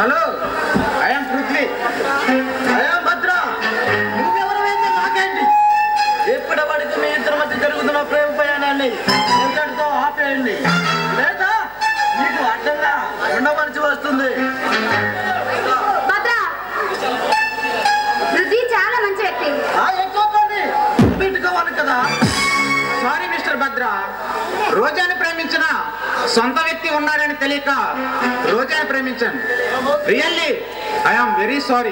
Hello I'm Prithvi I'm Bhadra నువ్వెవరైతే నాకేంటి ఎప్పటివరకు మీ ఇద్దరి మధ్య జరుగుతున్న ప్రేమ ప్రయాణాన్ని ఎంతటితో ఆపేయండి లేదా మీకు అడ్డంగా ఉండవలసి వస్తుంది భద్ర రుచి చాలా మంచి వ్యక్తి ఆ ఎక్కువకోండి పెట్టుకోవాలి కదా సారీ మిస్టర్ భద్ర రోజాని ప్రేమించిన సొంత వ్యక్తి ఉన్నాడని తెలియక రోజాని ప్రేమించాను రియల్లీ ఐఎమ్ వెరీ సారీ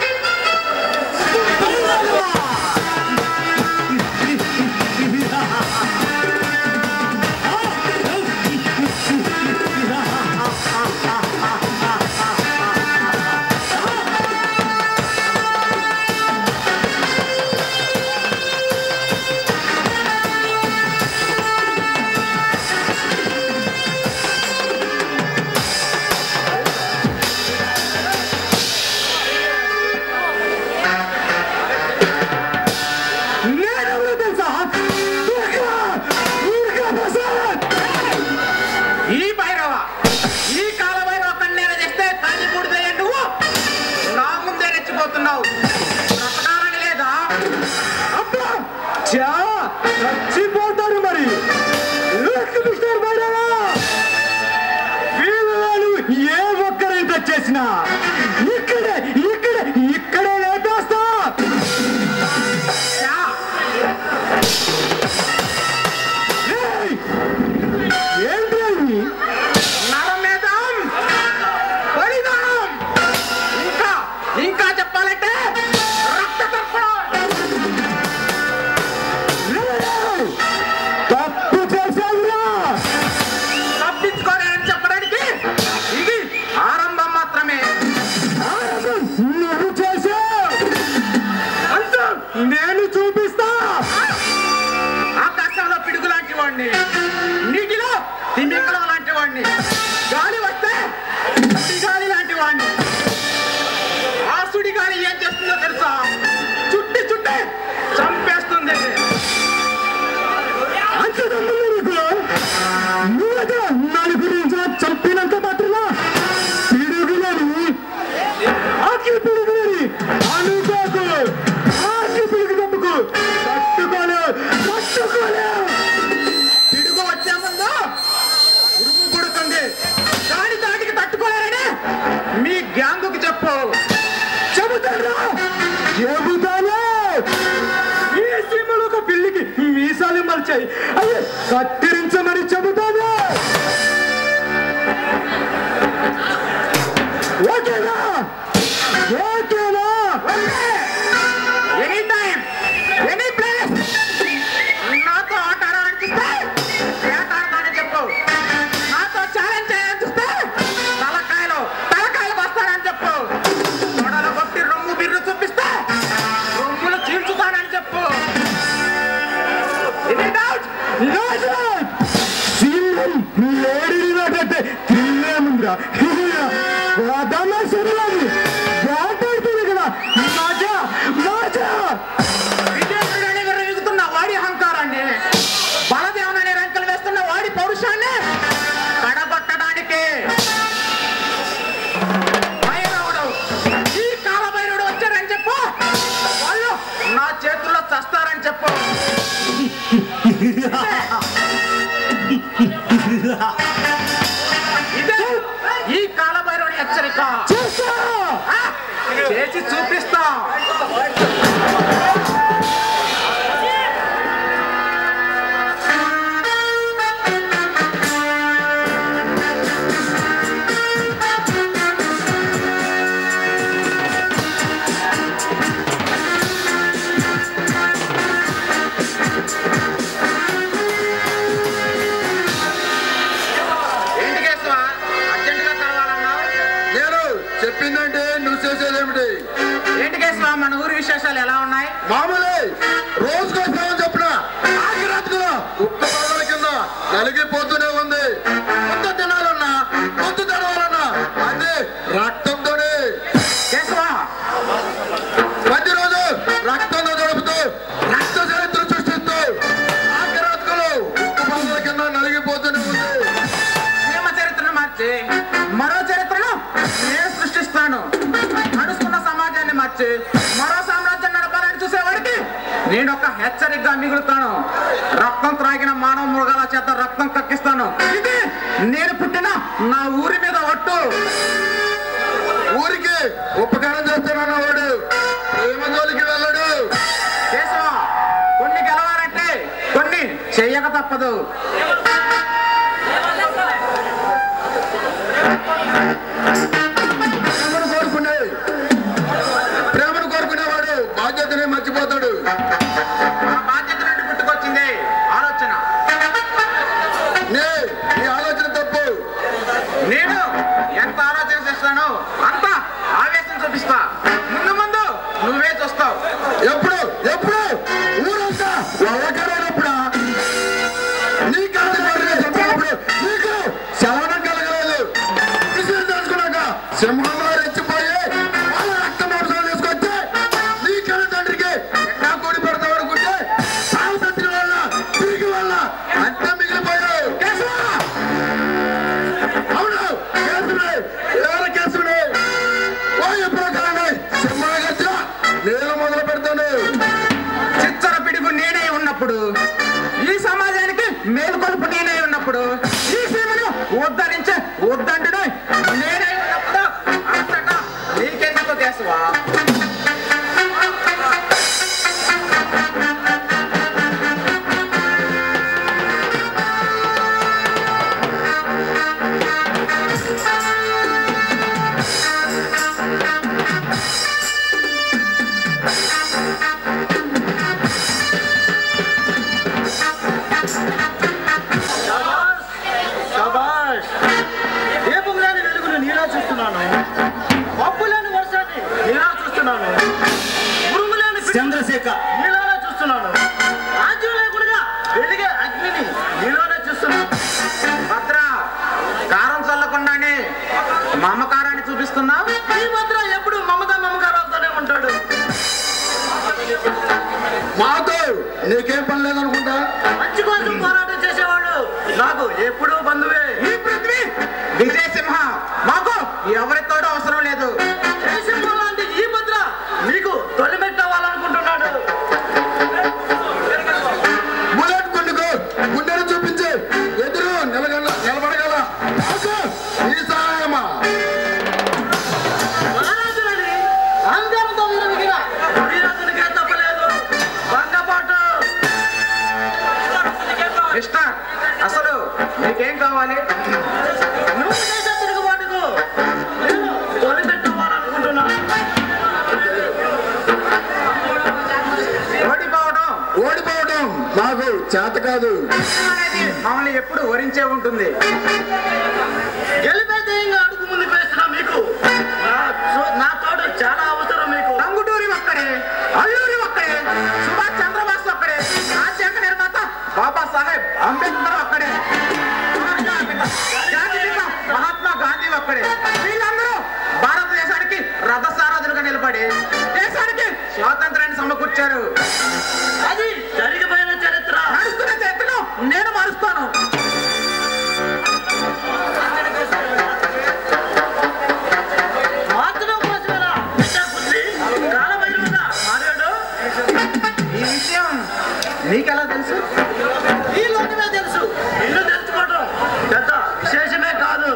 నేనెవరో తెలుసా ఊరికా, ఊరికా ప్రసాద్ ఈ భైరవ ఈ కాల భైరవ కన్నేర చేస్తే కాలి పూడిపోయే నువ్వు నా ముందే రెచ్చిపోతున్నావు బ్రతకాలని లేదా అబ్బా చా చచ్చిపోతారు మరి లెక్క మిస్టర్ భైరవా వీళ్ళు ఏ ఒక్కరైతే చేసినా ఇక్కడే ఇక్కడే ఇక్కడే లేపేస్తా యా, ఏయ్! ఏంటి అవి? నరమేధం, బలిదానం. ఇంకా ఇంకా చెప్పాలంటే రక్త తర్పణం. ఏయ్! తప్పు చేశావురా తప్పించుకోలేనని చెప్పడానికి ఇది ఆరంభం మాత్రమే ఆనందం నువ్వు చేశావు అంత నేను చూపిస్తా ఆకాశంలో పిడుగు లాంటి వాడిని నీటిలో తిమింగలం లాంటి వాడిని గాలి వస్తే సుడిగాలి లాంటి వాడిని ఆ సుడిగాలి ఏం చేస్తుందో తెలుసా చుట్టి చుట్టి చంపేస్తుంది అంత దమ్ముంది నీకు నువ్వైతే నలుగురి చంపినంత మాత్రమా పిడుగులని ఆకి పిడుగులని అనుకోకు ఆకి పిడుగు దెబ్బకు తట్టుకోలే తట్టుకోలే పిడుగు వచ్చే ముందు ఉరుము పుడుతుంది దాని దాటికి తట్టుకోలేరని మీ గ్యాంగుకి చెప్పు చెబుతారా చెబుతాను ఈ సీమలో ఒక పిల్లికి మీసాలు మలిచాయి అయ్యే కత్తిరించమని చెబుతాను ఓకేనా ఓకేనా ఎనీ టైం ఎనీ ప్లేస్ నాతో ఆట ఆడాలనిపిస్తే వేట ఆడతానని చెప్పు నాతో ఛాలెంజ్ చేయాలనిపిస్తే తలకాయలు తలకాయలు వస్తానని చెప్పు తొడలు కొట్టి రొమ్ము బిర్రు చూపిస్తే రొమ్ములు చీల్చుతానని చెప్పు ఎనీ డౌట్ రాజా సింహం లేడీ నాకంటే తిన్నేముందిరా అదన్నా శరీరాన్ని వేటాడుతుంది కదా రాజా రాజా విజేంద్రుడని విర్రవీగుతున్న వాడి అహంకారాన్ని బలదేవునని రంకలు వేస్తున్న వాడి పౌరుషాన్ని కడగొట్టడానికి భైరవుడు ఈ కాల భైరవుడు వచ్చారని చెప్పు వాళ్ళు నా చేతుల్లో చస్తారని చెప్పు ఇదే ఈ కాల భైరవుడి హెచ్చరిక చేస్తా ఆ, చేసి చూపిస్తా ఏంటి కేశవ అర్జెంటుగా కలవాలన్నావు నేను చెప్పిందంటే నువ్వు చేసేదేమిటి ఏంటి కేశవ మన ఊరి విశేషాలు ఎలా ఉన్నాయి మామూలే రోజుకో సేవ చెప్పిన ఆఖరాత్రులు ఉక్క పడవల కింద నలిగిపోతూనే ఉంది కొత్త తినాలన్నా కొత్త తినాలన్నా అదే రక్తంతోనే కేశవ ప్రతిరోజు రక్తంతో గడుపుతూ రక్త చరిత్ర సృష్టిస్తూ ఆఖరాత్రులు ఉక్కు పడవల కింద నలిగిపోతూనే ఉంది ప్రేమ చరిత్రను మార్చి మరో చరిత్రను నేను సృష్టిస్తాను మార్చి మరో సామ్రాజ్యం నడపాలని చూసేవాడికి నేను ఒక హెచ్చరికగా మిగులుతాను రక్తం త్రాగిన మానవ మృగాల చేత రక్తం కక్కిస్తాను ఇది నేను పుట్టిన నా ఊరి మీద ఒట్టు ఊరికి ఉపకారం చేస్తున్నాను వాడు ప్రేమ జోలికి వెళ్ళడు కేశవ కొన్ని గెలవాలంటే కొన్ని చెయ్యక తప్పదు ప్రేమను కోరుకునే ప్రేమను కోరుకునేవాడు బాధ్యతని మర్చిపోతాడు ఆ బాధ్యత నుండి పుట్టుకొచ్చింది ఆలోచన నే ఈ ఆలోచన తప్పు నేను ఎంత ఆలోచన చేస్తానో అంత ఆవేశం చూపిస్తా ముందు ముందు నువ్వే చూస్తావు ఎప్పుడు ఎప్పుడు ఊరంతా వాళ్ళకరైనప్పుడా నీ కాదు చెప్పినప్పుడు నీకు శవనం కలగలేదు విషయం తెలుసుకున్నాక సింహంలో రెచ్చిపోయి వాళ్ళ రక్త మాంసం తీసుకొచ్చి నీ కన్న తండ్రికి ఎన్నా కూడి పెడతావు అనుకుంటే సాగు తండ్రి వల్ల తిరిగి వల్ల అంతా మిగిలిపోయావు కేశవా! అవును కేసుడే ఎవరు కేసుడే ఓ ఎప్పుడో కలండి సింహ గజ్జ నేను మొదలు పెడతాను చిచ్చర పిడుగు నేనే ఉన్నప్పుడు ఈ సమాజానికి మేలుకొలుపు నేనే ఉన్నప్పుడు ఈ సీమను ఉద్ధరించే ఉద్దండుడు నేనే ఉన్నప్పుడు అంతటా నీకెందుకు కేశవా శభాష్ దీపం లేని వెలుగును నీలా చూస్తున్నాను మబ్బు లేని వర్షాన్ని నీలా చూస్తున్నాను ఉరుము లేని పిడుగును చంద్రశేఖర్ నీలోనే చూస్తున్నాను రాజ్యం లేకుండా వెలిగే అగ్నిని నీలోనే చూస్తున్నాను భద్ర కారం చల్లకుండానే మమకారాన్ని చూపిస్తున్నావు ఈ మాత్రం ఎప్పుడు మమత మమకారాలతోనే ఉంటాడు మాతో నీకేం పని లేదనుకుంటా మంచి కోసం పోరాటం చేసేవాడు నాకు ఎప్పుడూ బంధువే ఈ పృథ్వీ విజయ్ సింహ మాకు ఎవరితోడూ అవసరం లేదు దేశంలో లాంటి ఈ భద్ర మీకు తొలిమెట్టవ్వాలనుకుంటున్నాడు బుల్లెట్ గుండెకు గుండెను చూపించి ఎదురు నిలగల నిలబడగల నాకు ఈ సహాయమా మహారాజులని అహంకారంతో విరమిగిన వీరాజునికే తప్పలేదు బంగపాటు మిస్టర్ అసలు నీకేం కావాలి నువ్వు చేసే తిరుగుబాటుకు నేను తొలిమెట్టవ్వాలనుకుంటున్నాను ఓడిపోవడం ఓడిపోవడం నాకు చేత కాదు అనేది మమ్మల్ని ఎప్పుడు వరించే ఉంటుంది గెలిపే ధ్యేయంగా అడుగు ముందుకు వేస్తున్నా మీకు నా చో- నా తోడు చాలా అవసరం మీకు రంగుటూరి ఒక్కడే అల్లూరి ఒక్కడే సుభాష్ చంద్రబాస్ ఒక్కడే రాజ్యాంగ నిర్మాత బాబా సాహెబ్ అంబేద్కర్ ఒక్కడే జాతిపిత మహాత్మా గాంధీ ఒక్కడే వీళ్ళందరూ భారతదేశానికి రథసారథులుగా నిలబడి దేశానికి స్వాతంత్రాన్ని సమకూర్చారు అది జరిగిపోయిన చరిత్ర నడుస్తున్న చరిత్రను నేను మారుస్తాను మార్చడం కోసమేనా బిడ్డ బుద్ధి కాలబైరువుగా మారాడు ఈ విషయం నీకెలా తెలుసు ఈ లోకమే తెలుసు ఇల్లు తెలుసుకోవడం పెద్ద విశేషమే కాదు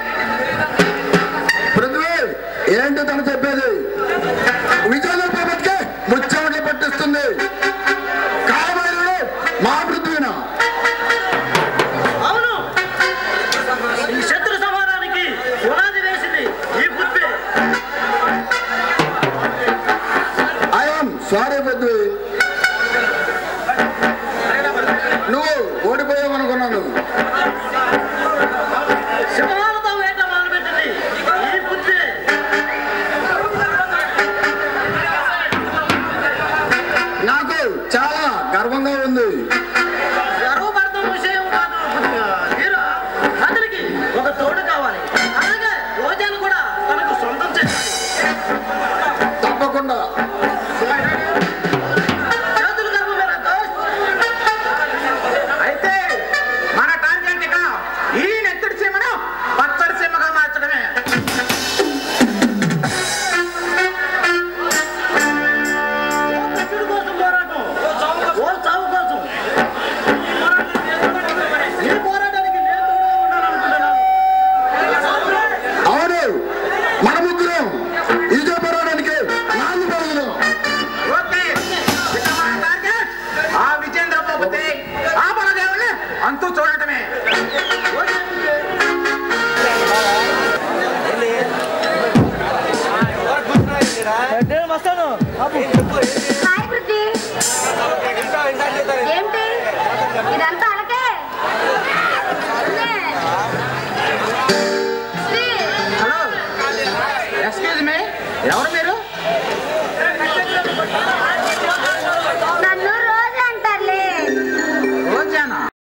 పృథ్వీ ఏంటి తను చెప్పేది విజయనగరకే ముచ్చమటి పట్టిస్తుంది కాలమైనడు మా పృథ్వీనా అవును ఈ శత్రు సమానానికి పునాది వేసింది ఈ బుద్ధి ఐఎమ్ సారీ పృథ్వీ నువ్వు ఓడిపోయావనుకున్నాను సింహాలతో వేట మొదలుపెట్టింది ఈ బుద్ధి నేను వస్తాను ఆపు. హాయ్ పృథ్వీ ఏంటి ఇదంతా అలకే ఉందే. శ్రీ, హలో ఎక్స్క్యూజ్ మీ ఎవరు మీరు